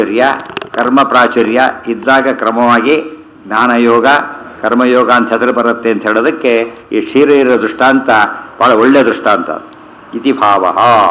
ಪ್ರಾಚುರ್ಯ ಕರ್ಮ ಪ್ರಾಚುರ್ಯ ಇದ್ದಾಗ ಕ್ರಮವಾಗಿ ಜ್ಞಾನಯೋಗ ಕರ್ಮಯೋಗ ಅಂತ ಹೆಸರು ಬರುತ್ತೆ ಅಂತ ಹೇಳೋದಕ್ಕೆ ಈ ಕ್ಷೀರ ದೃಷ್ಟಾಂತ ಭಾಳ ಒಳ್ಳೆಯ ದೃಷ್ಟಾಂತ ಇತಿ ಭಾವ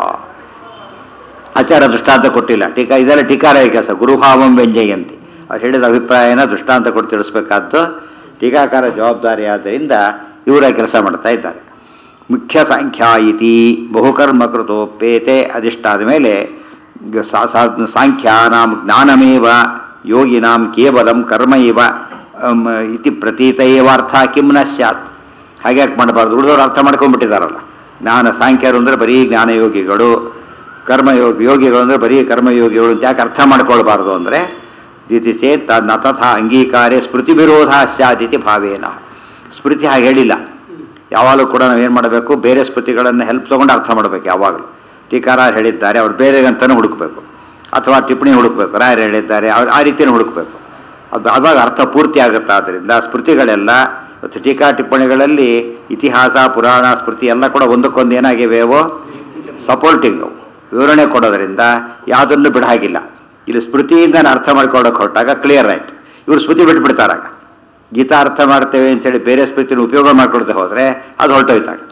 ಆಚಾರ ದೃಷ್ಟಾಂತ ಕೊಟ್ಟಿಲ್ಲ ಟೀಕಾ ಇದೆಲ್ಲ ಟೀಕಾರ ಕೆಲಸ ಗುರುಭಾವಂ ವ್ಯಂಜಯಂತಿ ಅವ್ರು ಹೇಳಿದ ಅಭಿಪ್ರಾಯನ ದೃಷ್ಟಾಂತ ಕೊಟ್ಟು ತಿಳಿಸ್ಬೇಕಾದ್ದು ಟೀಕಾಕಾರ ಜವಾಬ್ದಾರಿ ಆದ್ದರಿಂದ ಇವರ ಕೆಲಸ ಮಾಡ್ತಾ ಇದ್ದಾರೆ ಮುಖ್ಯ ಸಂಖ್ಯಾ ಇತಿ ಬಹುಕರ್ಮ ಕೃತೋಪೇತೆ ಅದಿಷ್ಟಾದ ಮೇಲೆ ಈಗ ಸಾ- ಸಾ- ಸಾಂಖ್ಯಾನಾಂ ಜ್ಞಾನಮೇವ ಯೋಗಿನಾಂ ಕೇವಲಂ ಕರ್ಮ ಇವ ಅಮ್, ಇತಿ ಪ್ರತೀತ ಏವಾರ್ಥ ಕಿಂ ನ ಸ್ಯಾತ್ ಹಾಗೆ ಯಾಕೆ ಮಾಡಬಾರ್ದು ಉಳಿದವ್ರು ಅರ್ಥ ಮಾಡ್ಕೊಂಡ್ಬಿಟ್ಟಿದಾರಲ್ಲ ಜ್ಞಾನ ಸಾಂಖ್ಯರು ಅಂದರೆ ಬರೀ ಜ್ಞಾನಯೋಗಿಗಳು ಕರ್ಮಯೋಗಿ ಯೋಗಿಗಳು ಅಂದರೆ ಬರೀ ಕರ್ಮಯೋಗಿಗಳು ಅಂತ ಯಾಕೆ ಅರ್ಥ ಮಾಡ್ಕೊಳ್ಬಾರ್ದು ಅಂದರೆ ಇತಿ ಚೇತ್ ನ ತಥಾ ಅಂಗೀಕಾರೇ ಸ್ಮೃತಿ ವಿರೋಧ ಸ್ಯಾದಿತಿ ಭಾವೇನ ಸ್ಮೃತಿ ಹಾಗೆ ಹೇಳಿಲ್ಲ ಯಾವಾಗಲೂ ಕೂಡ ನಾವೇನು ಮಾಡಬೇಕು ಬೇರೆ ಸ್ಮೃತಿಗಳನ್ನು ಹೆಲ್ಪ್ ತೊಗೊಂಡು ಅರ್ಥ ಮಾಡಬೇಕು ಯಾವಾಗಲೂ ಟೀಕಾರ ಹೇಳಿದ್ದಾರೆ ಅವ್ರು ಬೇರೆಗಂತಲೂ ಹುಡುಕಬೇಕು ಅಥವಾ ಟಿಪ್ಪಣಿ ಹುಡುಕಬೇಕು ರಾಯರು ಹೇಳಿದ್ದಾರೆ ಅವ್ರು ಆ ರೀತಿಯೂ ಹುಡುಕಬೇಕು ಅದು ಆವಾಗ ಅರ್ಥ ಪೂರ್ತಿ ಆಗುತ್ತೆ ಆದ್ದರಿಂದ ಸ್ಮೃತಿಗಳೆಲ್ಲ ಮತ್ತು ಟೀಕಾ ಟಿಪ್ಪಣಿಗಳಲ್ಲಿ ಇತಿಹಾಸ ಪುರಾಣ ಸ್ಮೃತಿ ಎಲ್ಲ ಕೂಡ ಒಂದಕ್ಕೊಂದು ಏನಾಗಿವೆವೋ ಸಪೋರ್ಟಿಂಗ್ ವಿವರಣೆ ಕೊಡೋದ್ರಿಂದ ಯಾವುದನ್ನು ಬಿಡಾಗಿಲ್ಲ ಇಲ್ಲಿ ಸ್ಮೃತಿಯಿಂದ ನಾನು ಅರ್ಥ ಮಾಡ್ಕೊಳ್ಳೋಕೆ ಹೊರಟಾಗ ಕ್ಲಿಯರ್ ಆಯಿತು ಇವರು ಸ್ಮೃತಿ ಬಿಟ್ಬಿಡ್ತಾರಾಗ ಗೀತಾ ಅರ್ಥ ಮಾಡ್ತೇವೆ ಅಂತೇಳಿ ಬೇರೆ ಸ್ಮೃತಿನ ಉಪಯೋಗ ಮಾಡ್ಕೊಳ್ತಾ ಹೋದರೆ ಅದು ಹೊರಟೋಯ್ತಾಗ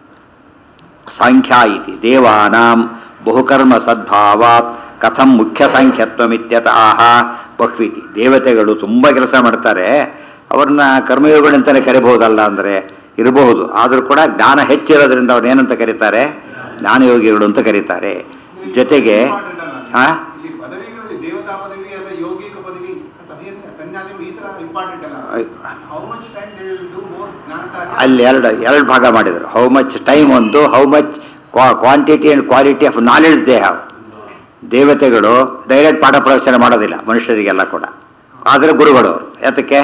ಸಾಂಖ್ಯ ಇತಿ ದೇವಾನಾಂ ಬಹುಕರ್ಮ ಸದ್ಭಾವಾತ್ ಕಥಂ ಮುಖ್ಯ ಸಾಂಖ್ಯತ್ವಮಿತ್ಯತ ಆಹ ಬಹ್ವಿತಿ ದೇವತೆಗಳು ತುಂಬ ಕೆಲಸ ಮಾಡ್ತಾರೆ ಅವ್ರನ್ನ ಕರ್ಮಯೋಗಿಗಳು ಅಂತಲೇ ಕರಿಬಹುದಲ್ಲ ಅಂದರೆ ಇರಬಹುದು ಆದರೂ ಕೂಡ ಜ್ಞಾನ ಹೆಚ್ಚಿರೋದ್ರಿಂದ ಅವ್ರನ್ನ ಏನಂತ ಕರೀತಾರೆ ಜ್ಞಾನಯೋಗಿಗಳು ಅಂತ ಕರೀತಾರೆ ಜೊತೆಗೆ ಆ? ಇಲ್ಲಿ ಪದವಿಗಳಲ್ಲಿ ದೇವತಾ ಪದವಿ ಅಲ್ಲ ಯೌಗಿಕ ಪದವಿ ಸನ್ಯಾಸ- ಸನ್ಯಾಸಿಗಳು ಈ ತರ ಇಂಪಾರ್ಟೆಂಟ್ ಅಲ್ಲ how much time they will do more ಜ್ಞಾನ ಅಲ್ಲಿ ಎರಡು ಎರಡು ಭಾಗ ಮಾಡಿದರು ಹೌ ಮಚ್ ಟೈಮ್ ಒಂದು how much quantity and quality of knowledge they have ದೇವತೆಗಳು ಡೈರೆಕ್ಟ್ ಪಾಠ ಪ್ರವಚನ ಮಾಡೋದಿಲ್ಲ ಮನುಷ್ಯರಿಗೆಲ್ಲ ಕೂಡ ಆದರೆ ಗುರುಗಳು ಅವರು ಯಾತಕ್ಕೆ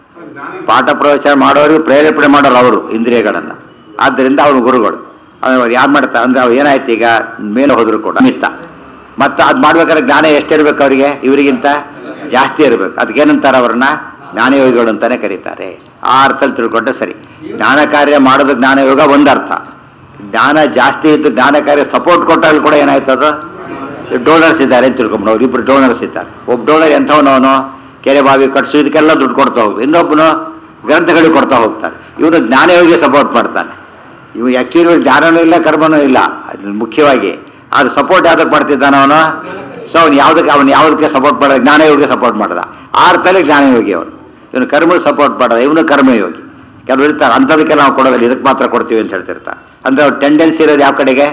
ಪಾಠ ಪ್ರವಚನ ಮಾಡೋರು ಪ್ರೇರೇಪಣೆ ಮಾಡೋರು ಅವರು ಇಂದ್ರಿಯಗಳನ್ನು ಆದ್ದರಿಂದ ಅವರು ಗುರುಗಳು ಅವ್ರು ಯಾರು ಮಾಡ್ತಾರೆ ಅಂದರೆ ಅವ್ರು ಏನಾಯ್ತು ಈಗ ಮೇಲೆ ಹೋದ್ರು ಕೂಡ ನಿಮಿತ್ತ ಮತ್ತು ಅದು ಮಾಡ್ಬೇಕಾದ್ರೆ ಜ್ಞಾನ ಎಷ್ಟಿರ್ಬೇಕು ಅವರಿಗೆ ಇವರಿಗಿಂತ ಜಾಸ್ತಿ ಇರಬೇಕು ಅದಕ್ಕೇನಂತಾರೆ ಅವ್ರನ್ನ ಜ್ಞಾನಯೋಗಿಗಳು ಅಂತಲೇ ಕರೀತಾರೆ ಆ ಅರ್ಥದಲ್ಲಿ ತಿಳ್ಕೊಂಡ್ರೆ ಸರಿ ಜ್ಞಾನ ಕಾರ್ಯ ಮಾಡೋದು ಜ್ಞಾನಯೋಗ ಒಂದು ಅರ್ಥ ಜ್ಞಾನ ಜಾಸ್ತಿ ಇದ್ದು ಜ್ಞಾನ ಕಾರ್ಯ ಸಪೋರ್ಟ್ ಕೊಟ್ಟಾಗ ಕೂಡ ಏನಾಯ್ತು ಅದು ಡೋನರ್ಸ್ ಇದ್ದಾರೆ ಅಂತ ತಿಳ್ಕೊಂಬಿಡು ಅವ್ರು ಇಬ್ಬರು ಡೋನರ್ಸ್ ಇದ್ದಾರೆ ಒಬ್ಬ ಡೋನರ್ ಎಂಥವನು ಅವನು ಕೆರೆ ಬಾವಿ ಕಟ್ಸು ಇದಕ್ಕೆಲ್ಲ ದುಡ್ಡು ಕೊಡ್ತಾ ಹೋಗ್ಬೇಕು ಇನ್ನೊಬ್ಬನು ಗ್ರಂಥಗಳಿಗೆ ಕೊಡ್ತಾ ಹೋಗ್ತಾನೆ ಇವನು ಜ್ಞಾನಯೋಗಿ ಸಪೋರ್ಟ್ ಮಾಡ್ತಾನೆ ಇವು ಆ್ಯಕ್ಚುಲಿ ಜ್ಞಾನನೂ ಇಲ್ಲ ಕರ್ಮನೂ ಇಲ್ಲ ಅದ್ರಲ್ಲಿ ಮುಖ್ಯವಾಗಿ ಅದು ಸಪೋರ್ಟ್ ಯಾವುದಕ್ಕೆ ಮಾಡ್ತಿದ್ದಾನ ಅವನು ಸೊ ಅವ್ನು ಯಾವುದಕ್ಕೆ ಅವನು ಯಾವುದಕ್ಕೆ ಸಪೋರ್ಟ್ ಮಾಡೋದು ಜ್ಞಾನಯೋಗಿ ಸಪೋರ್ಟ್ ಮಾಡ್ದ ಆ ಅರ್ಥದಲ್ಲಿ ಜ್ಞಾನಯೋಗಿ ಅವನು ಇವನು ಕರ್ಮ ಸಪೋರ್ಟ್ ಮಾಡೋದ ಇವನು ಕರ್ಮಯೋಗಿ ಕೆಲವರು ಇರ್ತಾರೆ ಅಂಥದಕ್ಕೆ ನಾವು ಕೊಡೋದಿಲ್ಲ ಇದಕ್ಕೆ ಮಾತ್ರ ಕೊಡ್ತೀವಿ ಅಂತ ಹೇಳ್ತಿರ್ತಾರೆ ಅಂದರೆ ಅವ್ರ ಟೆಂಡೆನ್ಸಿ ಇರೋದು ಯಾವ ಕಡೆಗೆ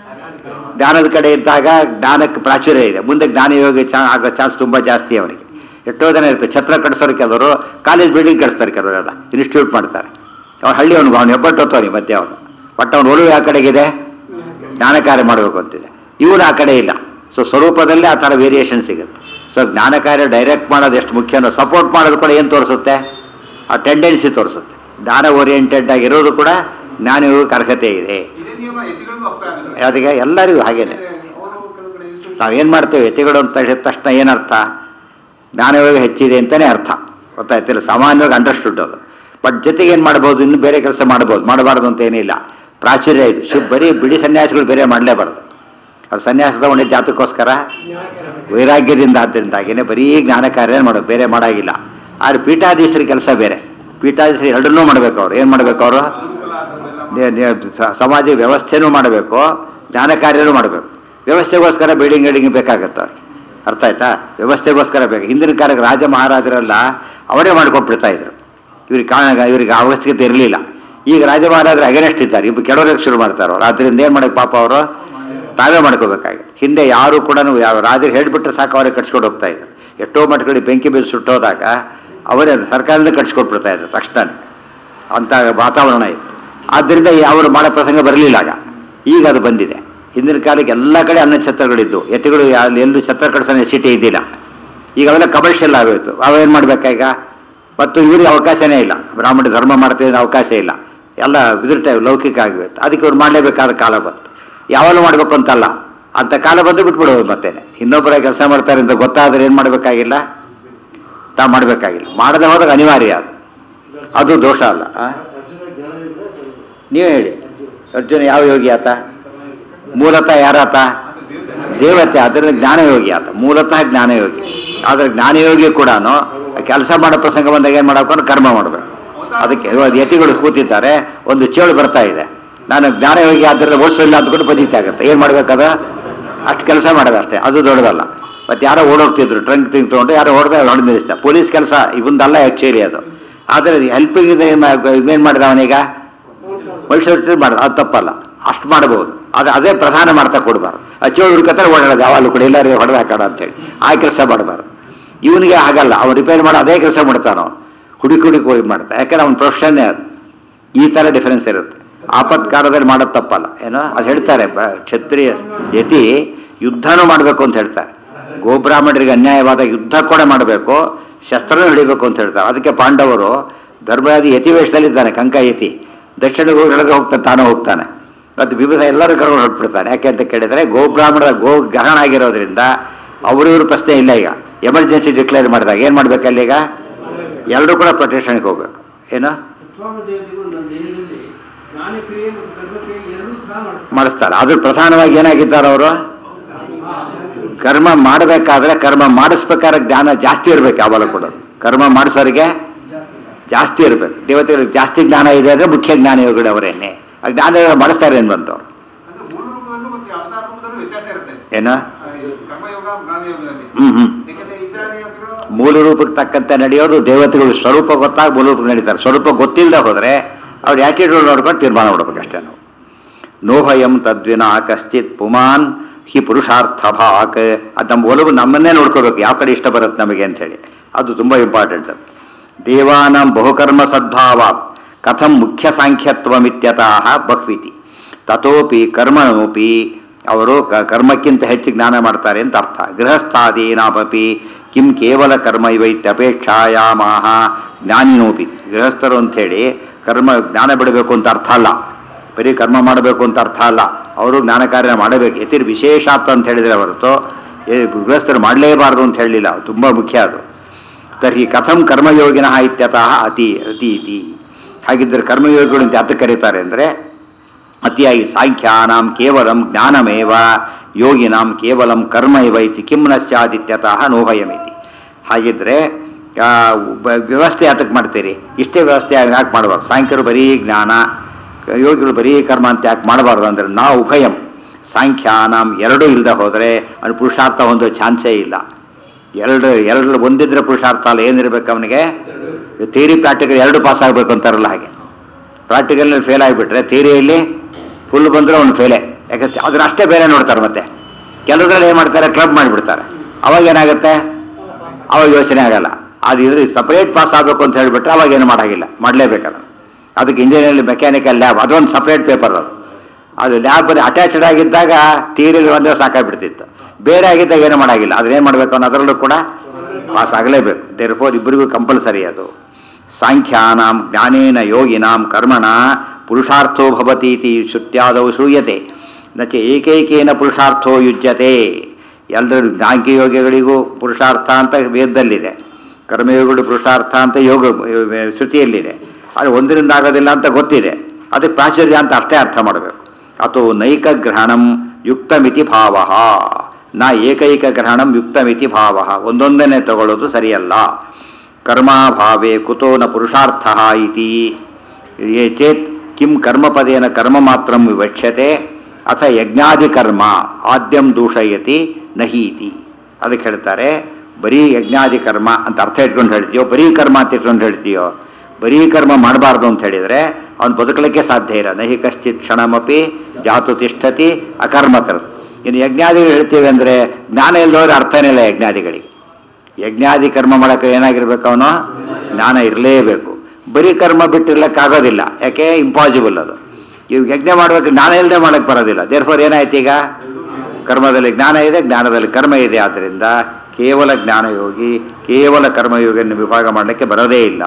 ಜ್ಞಾನದ ಕಡೆ ಇದ್ದಾಗ ಜ್ಞಾನಕ್ಕೆ ಪ್ರಾಚುರ್ಯ ಇದೆ ಮುಂದೆ ಜ್ಞಾನಯೋಗಿ ಚಾ ಆಗೋ ಚಾನ್ಸ್ ತುಂಬ ಜಾಸ್ತಿ ಅವನಿಗೆ ಎಷ್ಟೋ ಜನ ಇರುತ್ತೆ ಛತ್ರ ಕಟ್ಸೋರು ಕೆಲವರು ಕಾಲೇಜ್ ಬಿಲ್ಡಿಂಗ್ ಕಟ್ಸ್ತಾರೆ ಕೆಲವರೆಲ್ಲ ಇನ್ಸ್ಟಿಟ್ಯೂಟ್ ಮಾಡ್ತಾರೆ ಅವ್ನು ಹಳ್ಳಿ ಅವನಿಗೆ ಅವ್ನು ಹೆಬ್ಬಟ್ಟು ಹೋಗ್ತಾನೆ ಮಧ್ಯೆ ಅವನು ಬಟ್ ಅವನು ಒಲವು ಯಾವ ಕಡೆಗಿದೆ ಜ್ಞಾನ ಕಾರ್ಯ ಮಾಡಬೇಕು ಅಂತಿದೆ ಇವನು ಆ ಕಡೆ ಇಲ್ಲ ಸೊ ಸ್ವರೂಪದಲ್ಲಿ ಆ ಥರ ವೇರಿಯೇಷನ್ ಸಿಗುತ್ತೆ ಸೊ ಜ್ಞಾನ ಕಾರ್ಯ ಡೈರೆಕ್ಟ್ ಮಾಡೋದು ಎಷ್ಟು ಮುಖ್ಯನೋ ಸಪೋರ್ಟ್ ಮಾಡೋದು ಕೂಡ ಏನು ತೋರಿಸುತ್ತೆ ಆ ಟೆಂಡೆನ್ಸಿ ತೋರಿಸುತ್ತೆ ಜ್ಞಾನ ಓರಿಯೆಂಟೆಡ್ ಆಗಿರೋದು ಕೂಡ ಜ್ಞಾನಯೋಗಕ್ಕೆ ಅರ್ಹತೆ ಇದೆ ಇದೇ ನಿಯಮ ಎತಿಗಳಿಗೂ ಅಪ್ಲೈ ಆಗುತ್ತೆ ಅದಕ್ಕೆ ಎಲ್ಲರಿಗೂ ಹಾಗೇನೆ ಅವರು ಕೆಲವು ಕಡೆ institution- ನಾವೇನು ಮಾಡ್ತೇವೆ ಯತಿಗಳು ಅಂತ ಹೇಳಿದ ತಕ್ಷಣ ಏನರ್ಥ ಜ್ಞಾನಯೋಗ ಹೆಚ್ಚಿದೆ ಅಂತಲೇ ಅರ್ಥ ಗೊತ್ತಾಯ್ತಿಲ್ಲ ಸಾಮಾನ್ಯವಾಗಿ ಅಂಡರ್ಸ್ಟುಡ್ ಅದು ಬಟ್ ಜೊತೆಗೆ ಏನು ಮಾಡ್ಬೋದು ಇನ್ನು ಬೇರೆ ಕೆಲಸ ಮಾಡ್ಬೋದು ಮಾಡಬಾರ್ದು ಅಂತ ಏನಿಲ್ಲ ಪ್ರಾಚುರ್ಯ ಇದು ಶು ಬರೀ ಬಿಡಿ ಸನ್ಯಾಸಿಗಳು ಬೇರೆ ಮಾಡಲೇಬಾರ್ದು ಅವ್ರು ಸನ್ಯಾಸ ತಗೊಂಡಿದ್ದು ಜಾತಕ್ಕೋಸ್ಕರ ವೈರಾಗ್ಯದಿಂದ ಆದ್ದರಿಂದಾಗಿನೇ ಬರೀ ಜ್ಞಾನ ಕಾರ್ಯ ಮಾಡೋದು ಬೇರೆ ಮಾಡಾಗಿಲ್ಲ ಆದರೆ ಪೀಠಾಧೀಶರ ಕೆಲಸ ಬೇರೆ ಪೀಠಾಧೀಶರು ಎರಡನ್ನೂ ಮಾಡಬೇಕು ಅವ್ರು ಏನು ಮಾಡಬೇಕು ಅವರು ಅನುಕೂಲ ಆದದ್ದೆಲ್ಲ ನೇ- ನೇ- ಸ- ಸಮಾಜ ವ್ಯವಸ್ಥೆನೂ ಮಾಡಬೇಕು ಜ್ಞಾನ ಕಾರ್ಯನೂ ಮಾಡಬೇಕು ವ್ಯವಸ್ಥೆಗೋಸ್ಕರ ಬಿಲ್ಡಿಂಗ್ ಗಿಲ್ಡಿಂಗ್ ಬೇಕಾಗತ್ತೆ ಅವ್ರಿಗೆ ಅರ್ಥ ಆಯ್ತಾ ವ್ಯವಸ್ಥೆಗೋಸ್ಕರ ಬೇಕು ಹಿಂದಿನ ಕಾಲಕ್ಕೆ ರಾಜ ಮಹಾರಾಜರೆಲ್ಲ ಅವರೇ ಮಾಡ್ಕೊಟ್ಬಿಡ್ತಾ ಇದ್ರು ಇವ್ರಿಗೆ ಕಾರಣ ಇವ್ರಿಗೆ ಅವಶ್ಯಕತೆ ಇರಲಿಲ್ಲ ಈಗ ರಾಜ ಮಹಾರಾಜರು ಅಗೇನೆಸ್ಟ್ ಇದ್ದಾರೆ ಇಬ್ಬರು ಕೆಡೋರಕ್ಕೆ ಶುರು ಮಾಡ್ತಾರೆ ಅವ್ರು ಅದರಿಂದ ಏನು ಮಾಡೋಕ್ಕೆ ಪಾಪ ಅವರು ತಾವೇ ಮಾಡ್ಕೋಬೇಕಾಗಿತ್ತು ಹಿಂದೆ ಯಾರು ಕೂಡ ಯಾವ ರಾಜರು ಹೇಳಿಬಿಟ್ರೆ ಸಾಕು ಅವರೇ ಕಟ್ಸ್ಕೊಂಡು ಹೋಗ್ತಾ ಇದ್ರು ಎಷ್ಟೋ ಮಠಗಳಿಗೆ ಬೆಂಕಿ ಬೀಸಿ ಸುಟ್ಟೋದಾಗ ಅವರೇ ಸರ್ಕಾರದಿಂದ ಕಟ್ಸ್ಕೊಟ್ಬಿಡ್ತಾ ಇದ್ರು ತಕ್ಷಣ ಅಂಥ ವಾತಾವರಣ ಇತ್ತು ಆದ್ದರಿಂದ ಅವರು ಮಾಡೋ ಪ್ರಸಂಗ ಬರಲಿಲ್ಲ ಆಗ ಈಗ ಅದು ಬಂದಿದೆ ಹಿಂದಿನ ಕಾಲಕ್ಕೆ ಎಲ್ಲ ಕಡೆ ಅನ್ನ ಛತ್ರಗಳಿದ್ದು ಎತ್ತುಗಳು ಯಾ- ಎಲ್ಲೂ ಛತ್ರ ಕಟ್ಸೋ ನೆಸಿಟಿ ಇದ್ದಿಲ್ಲ ಈಗ ಅವೆಲ್ಲ ಕಮರ್ಷಿಯಲ್ ಆಗೋಯ್ತು ಅವೇನು ಮಾಡ್ಬೇಕಾಗ ಮತ್ತು ಇವ್ರಿಗೆ ಅವಕಾಶನೇ ಇಲ್ಲ ಬ್ರಾಹ್ಮಣ ಧರ್ಮ ಮಾಡ್ತಿದ್ರೆ ಅವಕಾಶ ಇಲ್ಲ ಎಲ್ಲ ಇದ್ರ ಟೈಮ್ ಲೌಕಿಕ ಆಗೋಯ್ತು ಅದಕ್ಕೆ ಇವ್ರು ಮಾಡಲೇಬೇಕಾದ ಕಾಲ ಬಂತು ಯಾವಾಗಲೂ ಮಾಡಬೇಕು ಅಂತಲ್ಲ ಅಂಥ ಕಾಲ ಬಂದು ಬಿಟ್ಬಿಡೋದು ಮತ್ತೇನೆ ಇನ್ನೊಬ್ಬರ ಕೆಲಸ ಮಾಡ್ತಾರೆ ಅಂತ ಗೊತ್ತಾದ್ರೆ ಏನು ಮಾಡಬೇಕಾಗಿಲ್ಲ ತಾ ಮಾಡಬೇಕಾಗಿಲ್ಲ ಮಾಡದೆ ಹೋದಾಗ ಅನಿವಾರ್ಯ ಅದು ಅದು ದೋಷ ಅಲ್ಲ ಆ? ನೀವೇ ಹೇಳಿ ಅರ್ಜುನ ಯಾವ ಯೋಗಿ ಆತ ಮೂಲತಃ ಯಾರಾತ ದೇವತೆ ಅದರ ಜ್ಞಾನಯೋಗಿ ಆತ ಮೂಲತಃ ಜ್ಞಾನಯೋಗಿ ಆದರೆ ಜ್ಞಾನಯೋಗಿ ಕೂಡ ಕೆಲಸ ಮಾಡೋ ಪ್ರಸಂಗ ಬಂದಾಗ ಏನು ಮಾಡಬೇಕು ಕರ್ಮ ಮಾಡಬೇಕು ಅದಕ್ಕೆ ಇವಾಗ ಯತಿಗಳು ಕೂತಿದ್ದಾರೆ ಒಂದು ಚೇಳು ಬರ್ತಾ ಇದೆ ನಾನು ಜ್ಞಾನಯೋಗಿ ಆದ್ದರಿಂದ ಓಡಿಸಲಿಲ್ಲ ಅಂದ್ಕೊಂಡು ಬದೀತಿ ಆಗುತ್ತೆ ಏನು ಮಾಡ್ಬೇಕದ ಅಷ್ಟು ಕೆಲಸ ಮಾಡೋದು ಅಷ್ಟೇ ಅದು ದೊಡ್ಡದಲ್ಲ ಮತ್ತು ಯಾರೋ ಓಡೋಗ್ತಿದ್ರು ಟ್ರಂಕ್ ತಿಂಗ್ ತೊಗೊಂಡು ಯಾರೋ ಹೊಡೆದ ಹೊಡೆದು ನಿಲ್ಲಿಸ್ತಾರೆ ಪೊಲೀಸ್ ಕೆಲಸ ಇವೊಂದಲ್ಲ ಆ್ಯಕ್ಚುಲಿ ಅದು ಆದರೆ ಹೆಲ್ಪಿಂಗ್ ಏನು ಮಾಡಿದ ಅವನೀಗ ಮೈಸೂರು ಮಾಡಿದ ಅದು ತಪ್ಪಲ್ಲ ಅಷ್ಟು ಮಾಡ್ಬೋದು ಅದು ಅದೇ ಪ್ರಧಾನ ಮಾಡ್ತಾ ಕೊಡಬಾರ್ದು ಆ ಚೇಳು ಹುಡ್ಕತ್ತಾರೆ ಓಡಾಡೋದು ಯಾವಾಗಲೂ ಕೂಡ ಎಲ್ಲರೂ ಹೊಡೆದು ಹಾಕೋಣ ಅಂತೇಳಿ ಆ ಕೆಲಸ ಮಾಡಬಾರ್ದು ಇವನಿಗೆ ಹಾಗಲ್ಲ ಅವ್ನು ರಿಪೇರ್ ಮಾಡೋ ಅದೇ ಕೆಲಸ ಮಾಡ್ತಾನೋ ಹುಡುಕಿ ಹುಡುಕಿ ಹೋಗಿ ಮಾಡ್ತಾನೆ ಯಾಕಂದ್ರೆ ಅವ್ನ ಪ್ರೊಫೆಷನ್ನೇ ಅದು ಈ ಥರ ಡಿಫರೆನ್ಸ್ ಇರುತ್ತೆ ಆಪತ್ಕಾಲದಲ್ಲಿ ಮಾಡೋದು ತಪ್ಪಲ್ಲ ಏನೋ ಅದು ಹೇಳ್ತಾರೆ ಬ- ಕ್ಷತ್ರಿಯ ಯತಿ ಯುದ್ಧನೂ ಮಾಡಬೇಕು ಅಂತ ಹೇಳ್ತಾರೆ ಗೋಬ್ರಾಹ್ಮಣರಿಗೆ ಅನ್ಯಾಯವಾದ ಯುದ್ಧ ಕೂಡ ಮಾಡಬೇಕು ಶಸ್ತ್ರನೂ ಹಿಡಿಬೇಕು ಅಂತ ಹೇಳ್ತಾರೆ ಅದಕ್ಕೆ ಪಾಂಡವರು ಧರ್ಮರಾಜಿ ಯತಿ ವೇಷದಲ್ಲಿದ್ದಾನೆ ಕಂಕ ಯತಿ ದಕ್ಷಿಣಕ್ಕೆ ಹೋಗಿ ಹೇಳಿದ್ರೆ ಹೋಗ್ತಾನೆ ತಾನು ಹೋಗ್ತಾನೆ ಮತ್ತು ವಿವಿಧ ಎಲ್ಲರೂ ಕರ್ಕೊಂಡು ಹೊರಟ್ಬಿಡ್ತಾನೆ ಯಾಕೆ ಅಂತ ಕೇಳಿದರೆ ಗೋಬ್ರಾಹ್ಮಣರ ಗೋ ಗ್ರಹಣ ಆಗಿರೋದ್ರಿಂದ ಅವರಿವ್ರ ಪ್ರಶ್ನೆ ಇಲ್ಲ ಈಗ ಎಮರ್ಜೆನ್ಸಿ ಡಿಕ್ಲೇರ್ ಮಾಡಿದಾಗ ಏನು ಮಾಡ್ಬೇಕಲ್ಲ ಈಗ ಎಲ್ಲರೂ ಕೂಡ ಪ್ರೊಟೆಕ್ಷನ್ಗೆ ಹೋಗ್ಬೇಕು ಏನು ಉತ್ಸವ ದೇವತೆಗಳು ನಮ್ಮ ದೇಹದಲ್ಲಿ ಜ್ಞಾನಕ್ರಿಯೆ ಮತ್ತು ಕರ್ಮಕ್ರಿಯೆ ಎರಡೂ ಸಹ ಮಾಡಿಸ್ತಾರೆ ಮಾಡಿಸ್ತಾರೆ ಅದ್ರ ಪ್ರಧಾನವಾಗಿ ಏನಾಗಿದ್ದಾರೆ ಅವರು ಕರ್ಮ ಮಾಡಬೇಕಾದ್ರೆ ಕರ್ಮ ಮಾಡಿಸ್ಬೇಕಾದ್ರೆ ಜ್ಞಾನ ಜಾಸ್ತಿ ಇರಬೇಕು ಯಾವಾಗ ಕೂಡ ಕರ್ಮ ಮಾಡಿಸೋರಿಗೆ ಜಾಸ್ತಿ ಇರಬೇಕು ದೇವತೆಗಳಿಗೆ ಜಾಸ್ತಿ ಜ್ಞಾನ ಇದೆ ಅಂದರೆ ಮುಖ್ಯ ಜ್ಞಾನಿಗಳು ಅವರೇನೆ ಆ ಜ್ಞಾನ ಮಾಡಿಸ್ತಾರೆ ಏನು ಬಂತು ಅಂದ್ರೆ ಮೂಲ ರೂಪದಲ್ಲೂ ಮತ್ತೆ ಅವತಾರ ರೂಪದಲ್ಲೂ ವ್ಯತ್ಯಾಸ ಇರುತ್ತೆ ಏನು ಆ, ಇದು ಕರ್ಮಯೋಗ ಜ್ಞಾನಯೋಗದಲ್ಲಿ ಹ್ಞೂ ಹ್ಞೂ ಯಾಕಂದ್ರೆ ಇಂದ್ರಾದಿಗಳು ಮೂಲ ರೂಪಕ್ಕೆ ತಕ್ಕಂತೆ ನಡೆಯೋರು ದೇವತೆಗಳು ಸ್ವರೂಪ ಗೊತ್ತಾಗಿ ಮೂಲ ರೂಪಕ್ಕೆ ನಡೀತಾರೆ ಸ್ವರೂಪ ಗೊತ್ತಿಲ್ಲದೆ ಹೋದರೆ ಅವ್ರ ಆ್ಯಟಿಟ್ಯೂಡ್ ನೋಡ್ಕೊಂಡು ತೀರ್ಮಾನ ಮಾಡ್ಬೇಕು ಅಷ್ಟೇ ನಾವು ನೋಹಯಂ ತದ್ವಿನ ಕಶ್ಚಿತ್ ಪುಮಾನ್ ಹಿ ಪುರುಷಾರ್ಥ ಭಾಕ್ ಅದು ನಮ್ಮ ಒಲವು ನಮ್ಮನ್ನೇ ನೋಡ್ಕೋಬೇಕು ಯಾವ ಕಡೆ ಇಷ್ಟ ಬರುತ್ತೆ ನಮಗೆ ಅಂಥೇಳಿ ಅದು ತುಂಬ ಇಂಪಾರ್ಟೆಂಟ್ ದೇವಾನಾಂ ಬಹುಕರ್ಮ ಸದ್ಭಾವಾತ್ ಕಥಂ ಮುಖ್ಯ ಸಾಂಖ್ಯತ್ವಮಿತ್ಯತಃ ಬಹ್ವಿತಿ ತಥೋಪಿ ಕರ್ಮಣೋಪಿ ಅವರು ಕ ಕರ್ಮಕ್ಕಿಂತ ಹೆಚ್ಚು ಜ್ಞಾನ ಮಾಡ್ತಾರೆ ಅಂತ ಅರ್ಥ ಗೃಹಸ್ಥಾದೀನಾಪಿ ಕಿಂ ಕೇವಲ ಕರ್ಮ ಇವೈತ್ಯಪೇಕ್ಷಾಯಾಮಾಹ ಜ್ಞಾನಿನೋಪಿ ಗೃಹಸ್ಥರು ಅಂಥೇಳಿ ಕರ್ಮ ಜ್ಞಾನ ಬಿಡಬೇಕು ಅಂತ ಅರ್ಥ ಅಲ್ಲ ಬರೀ ಕರ್ಮ ಮಾಡಬೇಕು ಅಂತ ಅರ್ಥ ಅಲ್ಲ ಅವರು ಜ್ಞಾನ ಕಾರ್ಯ ಮಾಡಬೇಕು ಯತಿರ್ ವಿಶೇಷಾತ್ ಅಂತ ಹೇಳಿದರೆ ಹೊರತು ಏ, ಗೃಹಸ್ಥರು ಮಾಡಲೇಬಾರದು ಅಂತ ಹೇಳಲಿಲ್ಲ ತುಂಬ ಮುಖ್ಯ ಅದು ತರ್ಹಿ ಕಥಂ ಕರ್ಮಯೋಗಿನಃ ಇತ್ಯತಃ ಅತಿ ಅತಿ ಇತಿ ಹಾಗಿದ್ದರೆ ಕರ್ಮಯೋಗಿಗಳು ಅಂತ ಯಾತಕ್ಕೆ ಕರೀತಾರೆ ಅಂದರೆ ಅತಿಯಾಗಿ ಸಾಂಖ್ಯಾನಾಂ ಕೇವಲಂ ಜ್ಞಾನಮೇವ ಯೋಗಿನಾಂ ಕೇವಲಂ ಕರ್ಮ ಇವ ಇತಿ ಕಿಂ ನ ಸ್ಯಾದಿತ್ಯತಃ ನೋಹಯಮಿತಿ ಹಾಗಿದ್ರೆ ಆ, ಬ- ವ್ಯವಸ್ಥೆ ಯಾತಕ್ಕೆ ಮಾಡ್ತೀರಿ ಇಷ್ಟೇ ವ್ಯವಸ್ಥೆ ಯಾಕೆ ಮಾಡಬಾರ್ದು ಸಾಂಖ್ಯರು ಬರೀ ಜ್ಞಾನ ಯೋಗಿಗಳು ಬರೀ ಕರ್ಮ ಅಂತ ಯಾಕೆ ಮಾಡಬಾರ್ದು ಅಂದರೆ ನಾವು ಉಭಯಂ ಸಾಂಖ್ಯಾನಾಂ ಎರಡೂ ಇಲ್ಲದೆ ಹೋದರೆ ಅದು ಪುರುಷಾರ್ಥ ಹೊಂದೋ ಚಾನ್ಸೇ ಇಲ್ಲ ಎರಡು ಎರಡು ಒಂದಿದ್ರೆ ಪುರುಷಾರ್ಥ ಅಲ್ಲ ಏನಿರ್ಬೇಕು ಅವನಿಗೆ ಥಿಯರಿ ಪ್ರಾಕ್ಟಿಕಲ್ ಎರಡು ಪಾಸ್ ಆಗಬೇಕು ಅಂತಾರಲ್ಲ ಹಾಗೆ ಪ್ರಾಕ್ಟಿಕಲ್ನಲ್ಲಿ ಫೇಲ್ ಆಗಿಬಿಟ್ರೆ ಥಿಯರಿಯಲ್ಲಿ ಫುಲ್ ಬಂದರೆ ಅವ್ನು ಫೇಲೇ ಯಾಕಂದ್ರೆ ಅದನ್ನ ಅಷ್ಟೇ ಬೇರೆ ನೋಡ್ತಾರೆ ಮತ್ತೆ ಕೆಲವರಲ್ಲಿ ಏನು ಮಾಡ್ತಾರೆ ಕ್ಲಬ್ ಮಾಡಿಬಿಡ್ತಾರೆ ಅವಾಗ ಏನಾಗುತ್ತೆ ಅವಾಗ ಯೋಚನೆ ಆಗಲ್ಲ ಅದು ಇದ್ರೆ ಸಪ್ರೇಟ್ ಪಾಸ್ ಆಗಬೇಕು ಅಂತ ಹೇಳಿಬಿಟ್ರೆ ಅವಾಗ ಏನು ಮಾಡೋಂಗಿಲ್ಲ ಮಾಡಲೇಬೇಕಲ್ಲ ಅದಕ್ಕೆ ಇಂಜಿನಿಯರಿಂಗ್ ಮೆಕ್ಯಾನಿಕಲ್ ಲ್ಯಾಬ್ ಅದೊಂದು ಸಪ್ರೇಟ್ ಪೇಪರ್ ಅದು ಅದು ಲ್ಯಾಬ್ ಬರೀ ಅಟ್ಯಾಚ್ಡ್ ಆಗಿದ್ದಾಗ ಥಿಯರಿಲಿ ಒಂದೇ ಸಾಕಾಗ್ಬಿಡ್ತಿತ್ತು ಬೇರೆ ಆಗಿದ್ದಾಗ ಏನು ಮಾಡೋಂಗಿಲ್ಲ ಅದೇನು ಮಾಡಬೇಕು ಅನ್ನೋ ಅದರಲ್ಲೂ ಕೂಡ ಪಾಸ್ ಆಗಲೇಬೇಕು ದೇರ್ ಫೋರ್ ಇಬ್ಬರಿಗೂ ಕಂಪಲ್ಸರಿ ಅದು ಸಾಂಖ್ಯಾನಾಂ ಜ್ಞಾನೇನ ಯೋಗಿನಾಂ ಕರ್ಮಣ ಪುರುಷಾರ್ಥೋ ಭವತಿ ಇತಿ ಶ್ರುತ್ಯಾದೌ ಶ್ರೂಯತೆ ನಚ ಏಕೈಕೇನ ಪುರುಷಾರ್ಥೋ ಯುಜ್ಯತೆ ಎಲ್ಲರೂ ಜ್ಞಾಂಕಿಯೋಗಿಗಳಿಗೂ ಪುರುಷಾರ್ಥ ಅಂತ ವೇದದಲ್ಲಿದೆ ಕರ್ಮಯೋಗಿಗಳು ಪುರುಷಾರ್ಥ ಅಂತ ಯೋಗ ಶ್ರುತಿಯಲ್ಲಿದೆ ಅದು ಒಂದರಿಂದ ಆಗೋದಿಲ್ಲ ಅಂತ ಗೊತ್ತಿದೆ ಅದಕ್ಕೆ ಪ್ರಾಚುರ್ಯ ಅಂತ ಅಷ್ಟೇ ಅರ್ಥ ಮಾಡಬೇಕು ಅಥವಾ ನೈಕ ಗ್ರಹಣಂ ಯುಕ್ತಮಿತಿ ಭಾವ ನ ಏಕೈಕ ಗ್ರಹಣಂ ಯುಕ್ತಮಿತಿ ಭಾವ ಒಂದೊಂದನ್ನೇ ತಗೊಳ್ಳೋದು ಸರಿಯಲ್ಲ ಕರ್ಮಾಭಾವೇ ಕುತೋ ನ ಪುರುಷಾರ್ಥ ಇತಿ ಯೇ ಚೇತ್ ಕಿಂ ಕರ್ಮಪದೇನ ಕರ್ಮ ಮಾತ್ರ ವಿವಕ್ಷ್ಯತೆ ಅಥ ಯಜ್ಞಾದಿಕರ್ಮ ಆದ್ಯಂ ದೂಷಯತಿ ನಹೀತಿ ಅದಕ್ಕೆ ಹೇಳ್ತಾರೆ ಬರೀ ಯಜ್ಞಾದಿ ಕರ್ಮ ಅಂತ ಅರ್ಥ ಇಟ್ಕೊಂಡು ಹೇಳ್ತೀಯೋ ಬರೀ ಕರ್ಮ ಅಂತ ಇಟ್ಕೊಂಡು ಹೇಳ್ತೀಯೋ ಬರೀ ಕರ್ಮ ಮಾಡಬಾರ್ದು ಅಂತ ಹೇಳಿದರೆ ಅವನು ಬದುಕಲಿಕ್ಕೆ ಸಾಧ್ಯ ಇಲ್ಲ ನಹಿ ಕಶ್ಚಿತ್ ಕ್ಷಣಮಪಿ ಜಾತು ತಿಷ್ಠತಿ ಅಕರ್ಮಕರ್ ಇನ್ನು ಯಜ್ಞಾದಿಗಳು ಹೇಳ್ತೀವಿ ಅಂದರೆ ಜ್ಞಾನ ಇಲ್ಲದವ್ರೆ ಅರ್ಥನೇ ಇಲ್ಲ ಯಜ್ಞಾದಿಗಳಿಗೆ ಯಜ್ಞಾದಿ ಕರ್ಮ ಮಾಡೋಕ್ಕೆ ಏನಾಗಿರ್ಬೇಕು ಅವನು ಜ್ಞಾನ ಇರಲೇಬೇಕು ಬರೀ ಕರ್ಮ ಬಿಟ್ಟಿರ್ಲಿಕ್ಕಾಗೋದಿಲ್ಲ ಯಾಕೆ ಇಂಪಾಸಿಬಲ್ ಅದು ಇವು ಯಜ್ಞ ಮಾಡಬೇಕು ಜ್ಞಾನ ಇಲ್ಲದೆ ಮಾಡೋಕ್ಕೆ ಬರೋದಿಲ್ಲ ದೇರ್ಫೋರ್ ಏನಾಯ್ತು ಈಗ ಕರ್ಮದಲ್ಲಿ ಜ್ಞಾನ ಇದೆ ಜ್ಞಾನದಲ್ಲಿ ಕರ್ಮ ಇದೆ ಆದ್ದರಿಂದ ಕೇವಲ ಜ್ಞಾನಯೋಗಿ ಕೇವಲ ಕರ್ಮಯೋಗಿಯನ್ನು ವಿಭಾಗ ಮಾಡಲಿಕ್ಕೆ ಬರೋದೇ ಇಲ್ಲ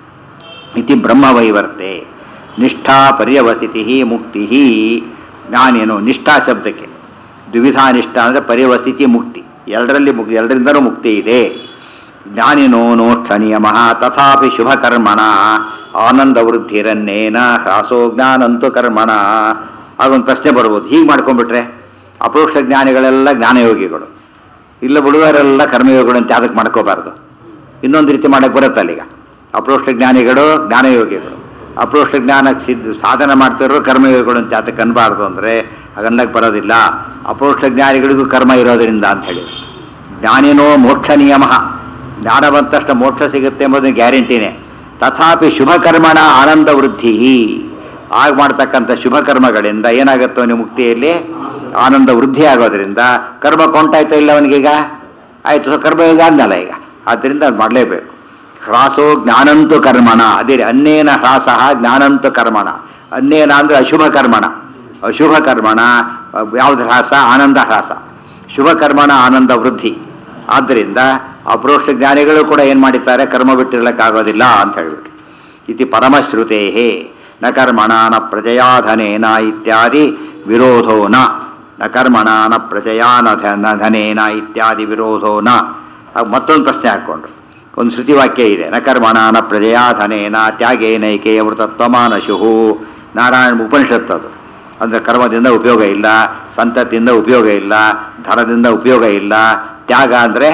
ಇತಿ ಬ್ರಹ್ಮವೈವರ್ತೆ ನಿಷ್ಠಾ ಪರ್ಯವಸಿತಿ ಮುಕ್ತಿ ಜ್ಞಾನೇನು ನಿಷ್ಠಾ ಶಬ್ದಕ್ಕೆ ದ್ವಿಧಾ ನಿಷ್ಠಾ ಅಂದರೆ ಪರ್ಯವಸಿತಿ ಮುಕ್ತಿ ಎರಡರಲ್ಲಿ ಮುಕ್ ಎರಡರಿಂದಲೂ ಮುಕ್ತಿ ಇದೆ ಜ್ಞಾನಿನೋ ನೋಷ್ಠ ನಿಯಮ ತಥಾಪಿ ಶುಭಕರ್ಮಣ ಆನಂದ ವೃದ್ಧಿರನ್ನೇನ ಹ್ರಾಸೋ ಜ್ಞಾನಂತು ಕರ್ಮಣ ಅದೊಂದು ಪ್ರಶ್ನೆ ಬರ್ಬೋದು ಹೀಗೆ ಮಾಡ್ಕೊಂಡ್ಬಿಟ್ರೆ ಅಪರೋಕ್ಷ ಜ್ಞಾನಿಗಳೆಲ್ಲ ಜ್ಞಾನಯೋಗಿಗಳು ಇಲ್ಲ ಬಿಡುವರೆಲ್ಲ ಕರ್ಮಯೋಗಿಗಳು ಅಂತ ಅದಕ್ಕೆ ಮಾಡ್ಕೋಬಾರ್ದು ಇನ್ನೊಂದು ರೀತಿ ಮಾಡಕ್ಕೆ ಬರುತ್ತೆ ಅಲ್ಲಿಗ ಅಪರೋಕ್ಷ ಜ್ಞಾನಿಗಳು ಜ್ಞಾನಯೋಗಿಗಳು ಅಪರೋಕ್ಷ ಜ್ಞಾನ ಸಿದ್ಧ ಸಾಧನ ಮಾಡ್ತಿರೋ ಕರ್ಮಯೋಗಿಗಳು ಅಂತ ಅದಕ್ಕೆ ಅನ್ಬಾರ್ದು ಅಂದರೆ ಹಾಗನ್ನಕ್ಕೆ ಬರೋದಿಲ್ಲ ಅಪರೋಕ್ಷ ಜ್ಞಾನಿಗಳಿಗೂ ಕರ್ಮ ಇರೋದರಿಂದ ಅಂತ ಹೇಳಿ ಜ್ಞಾನಿನೋ ಮೋಕ್ಷ ನಿಯಮ ಜ್ಞಾನ ಬಂದ ತಕ್ಷಣ ಮೋಕ್ಷ ಸಿಗುತ್ತೆ ಎಂಬುದು ಗ್ಯಾರಂಟಿನೇ ತಥಾಪಿ ಶುಭ ಕರ್ಮಣ ಆನಂದ ವೃದ್ಧಿ ಆಗ ಮಾಡ್ತಕ್ಕಂಥ ಶುಭ ಕರ್ಮಗಳಿಂದ ಏನಾಗುತ್ತೋ ಅವನಿಗೆ ಮುಕ್ತಿಯಲ್ಲಿ ಆನಂದ ವೃದ್ಧಿ ಆಗೋದ್ರಿಂದ ಕರ್ಮ ಕೊಂಟಾಯ್ತೋ ಇಲ್ಲ ಅವನಿಗೀಗ ಆಯಿತು ಸೊ ಕರ್ಮಯೋಗ ಅಂದಲ್ಲ ಈಗ ಆದ್ದರಿಂದ ಅದು ಮಾಡಲೇಬೇಕು ಹ್ರಾಸೋ ಜ್ಞಾನಂತು ಕರ್ಮಣ ಅದೇ ರೀ ಅನ್ನೇನ ಹ್ರಾಸ ಜ್ಞಾನಂತು ಕರ್ಮಣ ಅನ್ನೇನ ಅಂದರೆ ಅಶುಭ ಕರ್ಮಣ ಅಶುಭ ಕರ್ಮಣ ಯಾವುದು ಹ್ರಾಸ ಆನಂದ ಹ್ರಾಸ ಶುಭ ಕರ್ಮಣ ಆನಂದ ವೃದ್ಧಿ ಆದ್ದರಿಂದ ಅಪರೋಕ್ಷ ಜ್ಞಾನಿಗಳು ಕೂಡ ಏನು ಮಾಡಿದ್ದಾರೆ ಕರ್ಮ ಬಿಟ್ಟಿರ್ಲಿಕ್ಕಾಗೋದಿಲ್ಲ ಅಂತ ಹೇಳ್ಬಿಟ್ಟು ಇತಿ ಪರಮಶ್ರುತೇ ನ ಕರ್ಮಣ ನ ಪ್ರಜಯಾಧನೇನ ಇತ್ಯಾದಿ ವಿರೋಧೋ ನ ನ ಕರ್ಮಣ ನ ಪ್ರಜಯಾ ನ ಧ- ನ ಧನೇನ ಇತ್ಯಾದಿ ವಿರೋಧೋ ನ ಆಗ ಮತ್ತೊಂದು ಪ್ರಶ್ನೆ ಹಾಕ್ಕೊಂಡ್ರು ಒಂದು ಶ್ರುತಿ ವಾಕ್ಯ ಇದೆ ನ ಕರ್ಮಣ ನ ಪ್ರಜಯಾ ಧನೇನ ತ್ಯಾಗೇನೈಕೆ ಅಮೃತತ್ವಮಾನಶು ನಾರಾಯಣ ಉಪನಿಷತ್ತದು ಅಂದರೆ ಕರ್ಮದಿಂದ ಉಪಯೋಗ ಇಲ್ಲ ಸಂತತಿಯಿಂದ ಉಪಯೋಗ ಇಲ್ಲ ಧನದಿಂದ ಉಪಯೋಗ ಇಲ್ಲ ತ್ಯಾಗ ಅಂದರೆ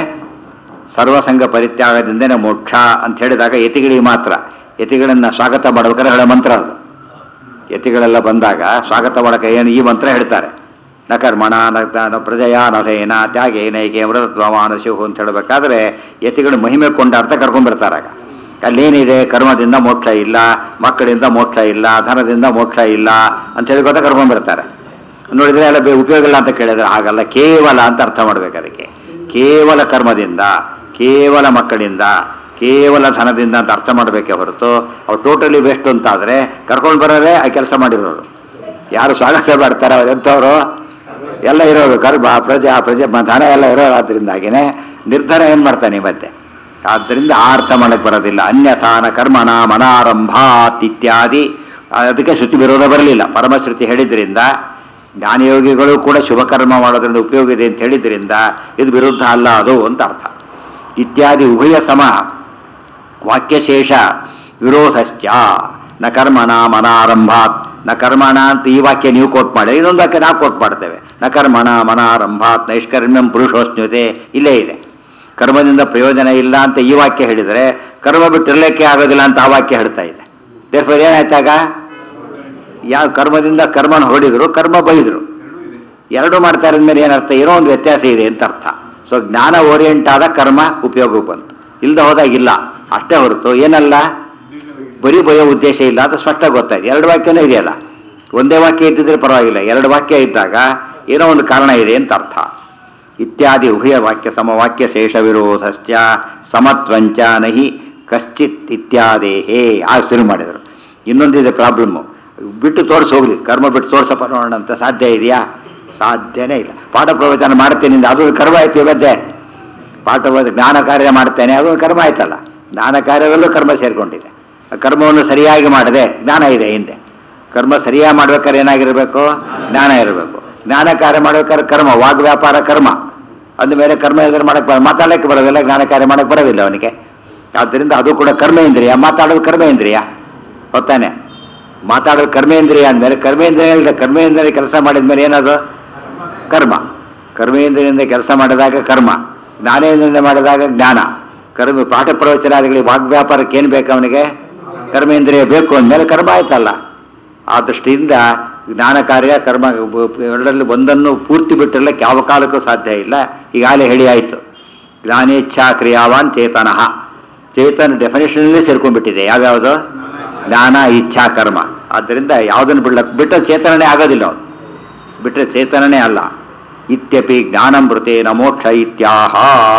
ಸರ್ವಸಂಗ ಪರಿತ್ಯಾಗದಿಂದನೇ ಮೋಕ್ಷ ಅಂತ ಹೇಳಿದಾಗ ಯತಿಗಳಿಗೆ ಮಾತ್ರ ಯತಿಗಳನ್ನು ಸ್ವಾಗತ ಮಾಡ್ಬೇಕಾದ್ರೆ ಹೇಳೋ ಮಂತ್ರ ಅದು ಯತಿಗಳೆಲ್ಲ ಬಂದಾಗ ಸ್ವಾಗತ ಮಾಡೋಕೆ ಏನು ಈ ಮಂತ್ರ ಹೇಳ್ತಾರೆ ನ ಕರ್ಮಣ ನ ನ ಪ್ರಜಯ ನಧೇನ ತ್ಯಾಗೇನೈಕೆ ಮೃತತ್ವಮಾನಶು ಅಂತ ಹೇಳಬೇಕಾದ್ರೆ ಯತಿಗಳು ಮಹಿಮೆ ಕೊಂಡಾಡ್ತಾ ಕರ್ಕೊಂಡ್ಬರ್ತಾರಾಗ ಅಲ್ಲೇನಿದೆ ಕರ್ಮದಿಂದ ಮೋಕ್ಷ ಇಲ್ಲ ಮಕ್ಕಳಿಂದ ಮೋಕ್ಷ ಇಲ್ಲ ಧನದಿಂದ ಮೋಕ್ಷ ಇಲ್ಲ ಅಂತ ಹೇಳ್ಕೊತ ಕರ್ಕೊಂಡ್ಬರ್ತಾರೆ ನೋಡಿದರೆ ಎಲ್ಲ ಬೇ- ಉಪಯೋಗ ಇಲ್ಲ ಅಂತ ಕೇಳಿದ್ರೆ ಹಾಗಲ್ಲ ಕೇವಲ ಅಂತ ಅರ್ಥ ಮಾಡ್ಬೇಕು ಅದಕ್ಕೆ ಕೇವಲ ಕರ್ಮದಿಂದ ಕೇವಲ ಮಕ್ಕಳಿಂದ ಕೇವಲ ಧನದಿಂದ ಅಂತ ಅರ್ಥ ಮಾಡಬೇಕೇ ಹೊರತು ಅವ್ರು ಟೋಟಲಿ ವೇಸ್ಟ್ ಅಂತಾದರೆ ಕರ್ಕೊಂಡು ಬರೋರೇ ಆ ಕೆಲಸ ಮಾಡಿರೋರು ಯಾರು ಸ್ವಾಗತ ಮಾಡ್ತಾರೆ ಅವ್ರು ಎಂಥವ್ರು ಎಲ್ಲ ಇರೋರು ಕರ್ಮ ಪ್ರಜೆ ಆ ಪ್ರಜೆ ಮ- ಧನ ಎಲ್ಲ ಇರೋರು ಆದ್ದರಿಂದಾಗಿನೇ ನಿರ್ಧಾರ ಏನು ಮಾಡ್ತಾನೆ ಮತ್ತೆ ಆದ್ದರಿಂದ ಆ ಅರ್ಥ ಮಾಡಕ್ಕೆ ಬರೋದಿಲ್ಲ ಅನ್ಯಥಾನ ಕರ್ಮಣ ಮನಾರಂಭಾತ್ ಇತ್ಯಾದಿ ಅದಕ್ಕೆ ಶ್ರುತಿ ವಿರೋಧ ಬರಲಿಲ್ಲ ಪರಮಶ್ರುತಿ ಹೇಳಿದ್ರಿಂದ ಜ್ಞಾನಯೋಗಿಗಳು ಕೂಡ ಶುಭ ಕರ್ಮ ಮಾಡೋದ್ರಿಂದ ಉಪಯೋಗ ಇದೆ ಅಂತ ಹೇಳಿದ್ರಿಂದ ಇದು ವಿರುದ್ಧ ಅಲ್ಲ ಅದು ಅಂತ ಅರ್ಥ ಇತ್ಯಾದಿ ಉಭಯ ಸಮ ವಾಕ್ಯಶೇಷ ವಿರೋಧಶ್ಚ ನ ಕರ್ಮಣ ಮನಾರಂಭಾತ್ ನ ಕರ್ಮಣ ಅಂತ ಈ ವಾಕ್ಯ ನೀವು ಕೋಟ್ ಮಾಡಿ ಇನ್ನೊಂದು ವಾಕ್ಯ ನಾವು ಕೋಟ್ ಮಾಡ್ತೇವೆ ನ ಕರ್ಮಣ ಮನಾರಂಭಾತ್ ನೈಷ್ಕರ್ಮ್ಯಂ ಪುರುಷೋಸ್ನ್ಯತೆ ಇಲ್ಲೇ ಇದೆ ಕರ್ಮದಿಂದ ಪ್ರಯೋಜನ ಇಲ್ಲ ಅಂತ ಈ ವಾಕ್ಯ ಹೇಳಿದರೆ ಕರ್ಮ ಬಿಟ್ಟಿರಲಿಕ್ಕೆ ಆಗೋದಿಲ್ಲ ಅಂತ ಆ ವಾಕ್ಯ ಹೇಳ್ತಾ ಇದೆ ದೇರ್ಫೋರ್ ಏನಾಯ್ತಾಗ ಯಾವ ಕರ್ಮದಿಂದ ಕರ್ಮನ ಹೊಡಿದ್ರು ಕರ್ಮ ಬೈದರು ಎರಡು ಮಾಡ್ತಾ ಇದ್ಮೇಲೆ ಏನರ್ಥ ಏನೋ ಒಂದು ವ್ಯತ್ಯಾಸ ಇದೆ ಅಂತ ಅರ್ಥ ಸೊ ಜ್ಞಾನ ಓರಿಯೆಂಟ್ ಆದ ಕರ್ಮ ಉಪಯೋಗಕ್ಕೆ ಬಂತು ಇಲ್ಲದೆ ಹೋದಾಗ ಇಲ್ಲ ಅಷ್ಟೇ ಹೊರತು ಏನಲ್ಲ ಬರೀ ಬಯೋ ಉದ್ದೇಶ ಇಲ್ಲ ಅಂತ ಸ್ಪಷ್ಟ ಗೊತ್ತಾಯ್ತು ಎರಡು ವಾಕ್ಯನೂ ಇದೆಯಲ್ಲ ಒಂದೇ ವಾಕ್ಯ ಇದ್ದಿದ್ರೆ ಪರವಾಗಿಲ್ಲ ಎರಡು ವಾಕ್ಯ ಇದ್ದಾಗ ಏನೋ ಒಂದು ಕಾರಣ ಇದೆ ಅಂತ ಅರ್ಥ ಇತ್ಯಾದಿ ಉಭಯ ವಾಕ್ಯ ಸಮವಾಕ್ಯ ಶೇಷ ವಿರೋಧಶ್ಚ ಸಮತ್ವಂಚ ನಹಿ ಕಶ್ಚಿತ್ ಇತ್ಯಾದೇಹೇ ಆ ಶುರು ಮಾಡಿದರು ಇನ್ನೊಂದಿದೆ ಪ್ರಾಬ್ಲಮ್ಮು ಬಿಟ್ಟು ತೋರಿಸಿ ಹೋಗ್ಲಿ ಕರ್ಮ ಬಿಟ್ಟು ತೋರ್ಸಪ್ಪ ನೋಡೋಣ ಅಂತ ಸಾಧ್ಯ ಇದೆಯಾ ಸಾಧ್ಯನೇ ಇಲ್ಲ ಪಾಠ ಪ್ರವಚನ ಮಾಡ್ತೀನಿ ಅಂದೆ, ಅದು ಕರ್ಮ ಆಯ್ತು ಇವತ್ತೇ ಪಾಠ ಪ್ರವಚನ ಜ್ಞಾನ ಕಾರ್ಯ ಮಾಡ್ತೇನೆ ಅದು ಕರ್ಮ ಆಯ್ತಲ್ಲ ಜ್ಞಾನ ಕಾರ್ಯದಲ್ಲೂ ಕರ್ಮ ಸೇರಿಕೊಂಡಿದೆ ಆ ಕರ್ಮವನ್ನು ಸರಿಯಾಗಿ ಮಾಡದೆ ಜ್ಞಾನ ಇದೆ ಹಿಂದೆ ಕರ್ಮ ಸರಿಯಾಗಿ ಮಾಡ್ಬೇಕಾದ್ರೆ ಏನಾಗಿರಬೇಕು ಜ್ಞಾನ ಇರಬೇಕು ಜ್ಞಾನ ಕಾರ್ಯ ಮಾಡ್ಬೇಕಾದ್ರೆ ಕರ್ಮ ವಾಗ್ ವ್ಯಾಪಾರ ಕರ್ಮ ಅಂದಮೇಲೆ ಕರ್ಮ ಇಲ್ಲದ್ರೆ ಮಾಡಕ್ಕೆ ಬರ ಮಾತಾಡಕ್ಕೆ ಬರೋದಿಲ್ಲ ಜ್ಞಾನ ಕಾರ್ಯ ಮಾಡಕ್ಕೆ ಬರೋದಿಲ್ಲ ಅವನಿಗೆ ಆದ್ದರಿಂದ ಅದು ಕೂಡ ಕರ್ಮೇಂದ್ರಿಯ ಮಾತಾಡೋದು ಕರ್ಮೇಂದ್ರಿಯ ಗೊತ್ತಾನೆ ಮಾತಾಡೋದು ಕರ್ಮೇಂದ್ರಿಯ ಅಂದಮೇಲೆ ಕರ್ಮೇಂದ್ರಿಯ ಇಲ್ಲ ಕರ್ಮೇಂದ್ರಿಯ ಕೆಲಸ ಮಾಡಿದ ಮೇಲೆ ಏನದು ಕರ್ಮ ಕರ್ಮೇಂದ್ರಿಯಿಂದ ಕೆಲಸ ಮಾಡಿದಾಗ ಕರ್ಮ ಜ್ಞಾನೇಂದ್ರಿಯಿಂದ ಮಾಡಿದಾಗ ಜ್ಞಾನ ಕರ್ಮ ಪಾಠ ಪ್ರವಚನಾದಿಗಳಿಗೆ ವಾಗ್ವ್ಯಾಪಾರಕ್ಕೆ ಏನು ಬೇಕು ಅವನಿಗೆ ಕರ್ಮೇಂದ್ರಿಯ ಬೇಕು ಅಂದಮೇಲೆ ಕರ್ಮ ಆಯ್ತಲ್ಲ ಆ ದೃಷ್ಟಿಯಿಂದ ಜ್ಞಾನ ಕಾರ್ಯ ಕರ್ಮ ಎರಡರಲ್ಲಿ ಒಂದನ್ನು ಪೂರ್ತಿ ಬಿಟ್ಟಿರಲಿಕ್ಕೆ ಯಾವ ಕಾಲಕ್ಕೂ ಸಾಧ್ಯ ಇಲ್ಲ ಈಗಾಗಲೇ ಹೇಳಿ ಆಯಿತು ಜ್ಞಾನೇಚ್ಛಾ ಕ್ರಿಯಾವಾನ್ ಚೇತನಃ ಚೇತನ ಡೆಫಿನೇಷನಲ್ಲಿ ಸೇರ್ಕೊಂಡ್ಬಿಟ್ಟಿದೆ ಯಾವ್ಯಾವುದು ಜ್ಞಾನ ಇಚ್ಛಾ ಕರ್ಮ ಆದ್ದರಿಂದ ಯಾವುದನ್ನು ಬಿಡ್ಲಕ್ಕೆ ಬಿಟ್ಟ ಚೇತನನೇ ಆಗೋದಿಲ್ಲ ಅವನು ಬಿಟ್ಟರೆ ಚೇತನನೇ ಅಲ್ಲ ಇತ್ಯಪಿ ಜ್ಞಾನಮೃತೇನ ಮೋಕ್ಷ ಇತ್ಯಾಹ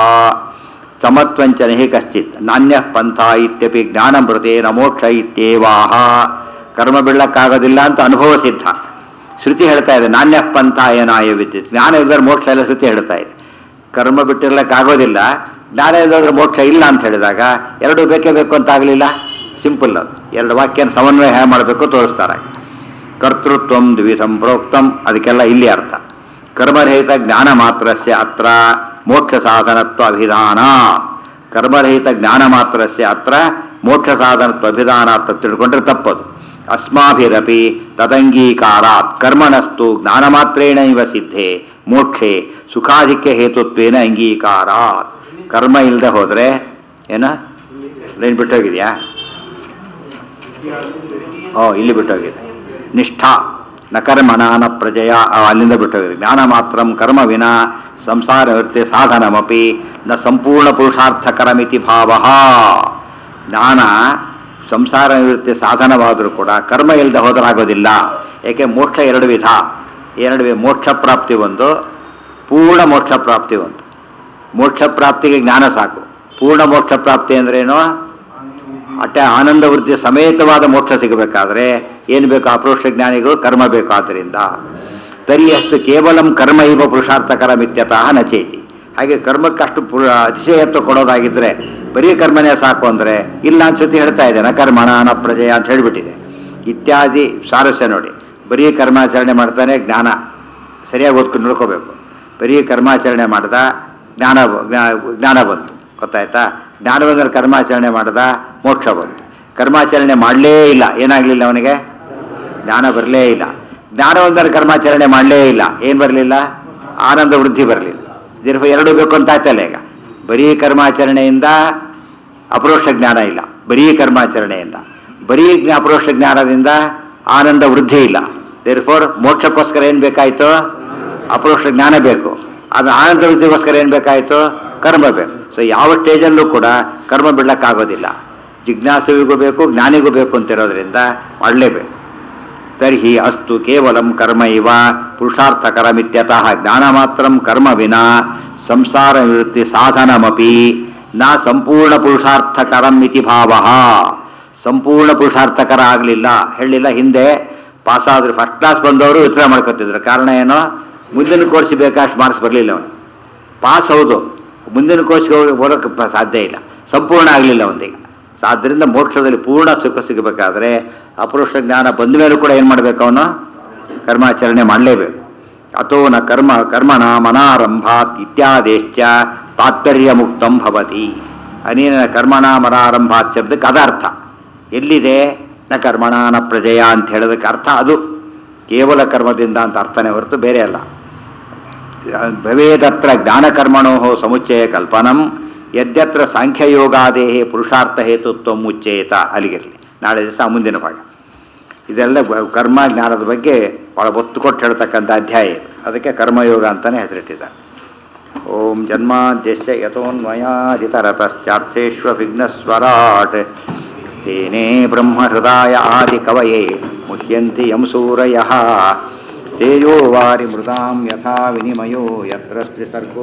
ಸಮತ್ವಂಚ ನಹಿ ಕಶ್ಚಿತ್ ನಾಣ್ಯ ಪಂಥ ಇತ್ಯಪಿ ಜ್ಞಾನಮೃತೇನ ಮೋಕ್ಷ ಇತ್ಯೇವಾಹ ಕರ್ಮ ಬಿಡ್ಲಕ್ಕಾಗೋದಿಲ್ಲ ಅಂತ ಅನುಭವ ಸಿದ್ಧ ಶ್ರುತಿ ಹೇಳ್ತಾ ಇದೆ ನಾಣ್ಯ ಪಂಥ ಏನಾಯ ವಿದ್ಯುತ್ ಜ್ಞಾನ ಇಲ್ಲದ್ರೆ ಮೋಕ್ಷ ಎಲ್ಲ ಶ್ರುತಿ ಹೇಳ್ತಾ ಇದೆ ಕರ್ಮ ಬಿಟ್ಟಿರ್ಲಿಕ್ಕಾಗೋದಿಲ್ಲ ಜ್ಞಾನ ಇಲ್ಲದ್ರೆ ಮೋಕ್ಷ ಇಲ್ಲ ಅಂತ ಹೇಳಿದಾಗ ಎರಡು ಬೇಕೇ ಬೇಕು ಅಂತ ಆಗಲಿಲ್ಲ ಸಿಂಪಲ್ ಅದು ಎರಡು ವಾಕ್ಯನ ಸಮನ್ವಯ ಹೇಗೆ ಮಾಡಬೇಕು ತೋರಿಸ್ತಾರೆ ಕರ್ತೃತ್ವಂ ದ್ವಿಧಂ ಪ್ರೋಕ್ತಂ ಅದಕ್ಕೆಲ್ಲ ಇಲ್ಲಿ ಅರ್ಥ ಕರ್ಮರಹಿತ ಜ್ಞಾನ ಮಾತ್ರಸ್ಯ ಅತ್ರ ಮೋಕ್ಷ ಸಾಧನತ್ವ ಅಭಿಧಾನ ಕರ್ಮರಹಿತ ಜ್ಞಾನ ಮಾತ್ರಸ್ಯ ಅತ್ರ ಮೋಕ್ಷ ಸಾಧನತ್ವ ಅಭಿಧಾನ ಅಂತ ತಿಳ್ಕೊಂಡ್ರೆ ತಪ್ಪದು ಅಸ್ಮಾಭಿರಪಿ ತದಂಗೀಕಾರಾತ್ ಕರ್ಮಣಸ್ತು ಜ್ಞಾನ ಮಾತ್ರೇಣ ಇವ ಸಿದ್ಧೆ ಮೋಕ್ಷೆ ಸುಖಾಧಿಕ್ಯ ಹೇತುತ್ವೇನ ಅಂಗೀಕಾರ ಕರ್ಮ ಇಲ್ಲದೆ ಹೋದರೆ ಏನ ಲೈನ್ ಬಿಟ್ಟೋಗಿದೆಯಾ ಓ ಇಲ್ಲಿ ಬಿಟ್ಟೋಗಿದೆ ನಿಷ್ಠಾ ನ ಕರ್ಮಣ ನ ಪ್ರಜಯ ಆ, ಅಲ್ಲಿಂದ ಬಿಟ್ಟೋಗಿದೆ ಜ್ಞಾನ ಮಾತ್ರ ಕರ್ಮ ವಿನ ಸಂಸಾರ ವೃತ್ತಿ ಸಾಧನಮಪಿ ನ ಸಂಪೂರ್ಣ ಪುರುಷಾರ್ಥಕರಮಿತಿ ಭಾವ ಜ್ಞಾನ ಸಂಸಾರ ನಿವೃತ್ತಿ ಸಾಧನವಾದರೂ ಕೂಡ ಕರ್ಮ ಇಲ್ಲದೆ ಹೋದರಾಗೋದಿಲ್ಲ ಏಕೆ ಮೋಕ್ಷ ಎರಡು ವಿಧ ಎರಡು ವಿ- ಮೋಕ್ಷ ಪ್ರಾಪ್ತಿ ಒಂದು ಪೂರ್ಣ ಮೋಕ್ಷ ಪ್ರಾಪ್ತಿ ಒಂದು ಮೋಕ್ಷ ಪ್ರಾಪ್ತಿಗೆ ಜ್ಞಾನ ಸಾಕು ಪೂರ್ಣ ಮೋಕ್ಷ ಪ್ರಾಪ್ತಿ ಅಂದ್ರೇನು ಅಟ್ಟೆ ಆನಂದ ವೃದ್ಧಿ ಸಮೇತವಾದ ಮೋಕ್ಷ ಸಿಗಬೇಕಾದ್ರೆ ಏನು ಬೇಕು ಅಪರೋಕ್ಷ ಜ್ಞಾನಿಗೂ ಕರ್ಮ ಬೇಕು ಆದ್ದರಿಂದ ತರಿ ಅಷ್ಟು ಕೇವಲಂ ಕರ್ಮ ಇವ ಪುರುಷಾರ್ಥಕರ ಮಿತ್ಯತಃ ನಚೇತಿ ಹಾಗೆ ಕರ್ಮಕ್ಕಷ್ಟು ಪುರ ಅತಿಶಯತ್ವ ಕೊಡೋದಾಗಿದ್ದರೆ ಬರೀ ಕರ್ಮನೇ ಸಾಕು ಅಂದರೆ ಇಲ್ಲ ಅನ್ಸುತ್ತೆ ಹೇಳ್ತಾ ಇದೆ ನ ಕರ್ಮಣ ನ ಪ್ರಜಯ ಅಂತ ಹೇಳಿಬಿಟ್ಟಿದೆ ಇತ್ಯಾದಿ ಸಾರಸ್ಯ ನೋಡಿ ಬರೀ ಕರ್ಮಾಚರಣೆ ಮಾಡ್ತಾನೆ ಜ್ಞಾನ ಸರಿಯಾಗಿ ಓದ್ಕೊಂಡು ನೋಡ್ಕೋಬೇಕು ಬರೀ ಕರ್ಮಾಚರಣೆ ಮಾಡ್ದ ಜ್ಞಾನ ಜ್ಞಾ- ಜ್ಞಾನ ಬಂತು ಗೊತ್ತಾಯ್ತಾ ಜ್ಞಾನ ಬಂದರೆ ಕರ್ಮಾಚರಣೆ ಮಾಡ್ದ ಮೋಕ್ಷ ಬಂತು ಕರ್ಮಾಚರಣೆ ಮಾಡಲೇ ಇಲ್ಲ ಏನಾಗಲಿಲ್ಲ ಅವನಿಗೆ ಜ್ಞಾನ ಬರಲೇ ಇಲ್ಲ ಜ್ಞಾನ ಬಂದರೆ ಕರ್ಮಾಚರಣೆ ಮಾಡಲೇ ಇಲ್ಲ ಏನು ಬರಲಿಲ್ಲ ಆನಂದ ವೃದ್ಧಿ ಬರಲಿಲ್ಲ ದೀರ್ಘ ಎರಡು ಬೇಕು ಅಂತ ಆಯ್ತಲ್ಲ ಈಗ ಬರೀ ಕರ್ಮಾಚರಣೆಯಿಂದ ಅಪರೋಕ್ಷ ಜ್ಞಾನ ಇಲ್ಲ ಬರೀ ಕರ್ಮಾಚರಣೆಯಿಂದ ಬರೀ ಜ್ಞಾ- ಅಪರೋಕ್ಷ ಜ್ಞಾನದಿಂದ ಆನಂದ ವೃದ್ಧಿ ಇಲ್ಲ ದೇರ್ಫೋರ್ ಮೋಕ್ಷಕ್ಕೋಸ್ಕರ ಏನು ಬೇಕಾಯಿತು ಅಪರೋಕ್ಷ ಜ್ಞಾನ ಬೇಕು ಆಮೇಲೆ ಆನಂದ ವೃದ್ಧಿಗೋಸ್ಕರ ಏನು ಬೇಕಾಯಿತು ಕರ್ಮ ಬೇಕು ಸೊ ಯಾವ ಸ್ಟೇಜಲ್ಲೂ ಕೂಡ ಕರ್ಮ ಬಿಡ್ಲಕ್ಕಾಗೋದಿಲ್ಲ ಜಿಜ್ಞಾಸುವಿಗೂ ಬೇಕು ಜ್ಞಾನಿಗೂ ಬೇಕು ಅಂತಿರೋದ್ರಿಂದ ಮಾಡಲೇಬೇಕು ತರ್ಹಿ ಅಸ್ತು ಕೇವಲಂ ಕರ್ಮ ಇವ ಪುರುಷಾರ್ಥಕರಮಿತ್ಯತಃ ಜ್ಞಾನ ಮಾತ್ರ ಕರ್ಮ ವಿನಾ ಸಂಸಾರ ನಿವೃತ್ತಿ ಸಾಧನಮಪಿ ನ ಸಂಪೂರ್ಣ ಪುರುಷಾರ್ಥಕರಂ ಇತಿ ಭಾವ ಸಂಪೂರ್ಣ ಪುರುಷಾರ್ಥಕರ ಆಗಲಿಲ್ಲ ಹೇಳಿಲ್ಲ ಹಿಂದೆ ಪಾಸಾದ್ರು ಫಸ್ಟ್ ಕ್ಲಾಸ್ ಬಂದವರು ವಿತ್ಡ್ರಾ ಮಾಡ್ಕೊತಿದ್ರು ಕಾರಣ ಏನೋ ಮುಂದಿನ ಕೋರ್ಸ್ ಬೇಕಾಷ್ಟು ಮಾರ್ಕ್ಸ್ ಬರಲಿಲ್ಲ ಅವನು ಪಾಸ್ ಹೌದು ಮುಂದಿನ ಕೋರ್ಸ್ಗೆ ಹೋಗಿ ಹೋಗೋಕ್ಕೆ ಪ- ಸಾಧ್ಯ ಇಲ್ಲ ಸಂಪೂರ್ಣ ಆಗಲಿಲ್ಲ ಅವನಿಗೆ ಸೊ ಆದ್ದರಿಂದ ಮೋಕ್ಷದಲ್ಲಿ ಪೂರ್ಣ ಸುಖ ಸಿಗಬೇಕಾದ್ರೆ ಅಪರೋಕ್ಷ ಜ್ಞಾನ ಬಂದ ಮೇಲೂ ಕೂಡ ಏನು ಮಾಡಬೇಕು ಅವನು ಕರ್ಮಾಚರಣೆ ಮಾಡಲೇಬೇಕು ಅಥೋ ನ ಕರ್ಮ ಕರ್ಮಣ ಮನಾರಂಭಾತ್ ಇತ್ಯಾದೇಶ್ಚ ತಾತ್ಪರ್ಯ ಮುಕ್ತಂ ಭವತಿ ಅನೇನ ಕರ್ಮಣ ಮನಾರಂಭಾತ್ ಶಬ್ದಕ್ಕೆ ಅದಾರ್ಥ ಎಲ್ಲಿದೆ ನ ಕರ್ಮಣ ನ ಪ್ರಜಯ ಅಂತ ಹೇಳೋದಕ್ಕೆ ಅರ್ಥ ಅದು ಕೇವಲ ಕರ್ಮದಿಂದ ಅಂತ ಅರ್ಥನೇ ಹೊರತು ಬೇರೆ ಅಲ್ಲ ಭವೇದತ್ರ ಜ್ಞಾನಕರ್ಮಣೋ ಸಮುಚ್ಚಯ ಕಲ್ಪನಂ ಯದ್ಯತ್ರ ಸಾಂಖ್ಯಯೋಗಾದೇಹೇ ಪುರುಷಾರ್ಥ ಹೇತುತ್ವ ಮುಚ್ಚೇತ ಅಲ್ಲಿಗಿರಲಿ ನಾಳೆ ದಿವಸ ಮುಂದಿನ ಭಾಗ ಇದೆಲ್ಲ ಗ- ಕರ್ಮ ಜ್ಞಾನದ ಬಗ್ಗೆ ಭಾಳ ಒತ್ತು ಕೊಟ್ಟು ಹೇಳ್ತಕ್ಕಂಥ ಅಧ್ಯಾಯ ಇದು ಅದಕ್ಕೆ ಕರ್ಮಯೋಗ ಅಂತಲೇ ಹೆಸರಿಟ್ಟಿದ್ದಾರೆ ಓಂ ಜನ್ಮಾದ್ಯಸ್ಯ ಯಥೋನ್ಮಯಾದಿತರತಶ್ಚಾರ್ಥೇಶ್ವ ವಿಘ್ನಸ್ವರಾಟ್ ತೇನೇ ಬ್ರಹ್ಮಹೃದಾಯ ಆದಿ ಕವಯೇ ಮುಹ್ಯಂತಿ ಯಂ ಸೂರಯಃ ತೇಜೋ ವಾರಿ ಮೃದಾಂ ಯಥಾ ವಿನಿಮಯೋ ಯತ್ರ ತ್ರಿಸರ್ಗೋ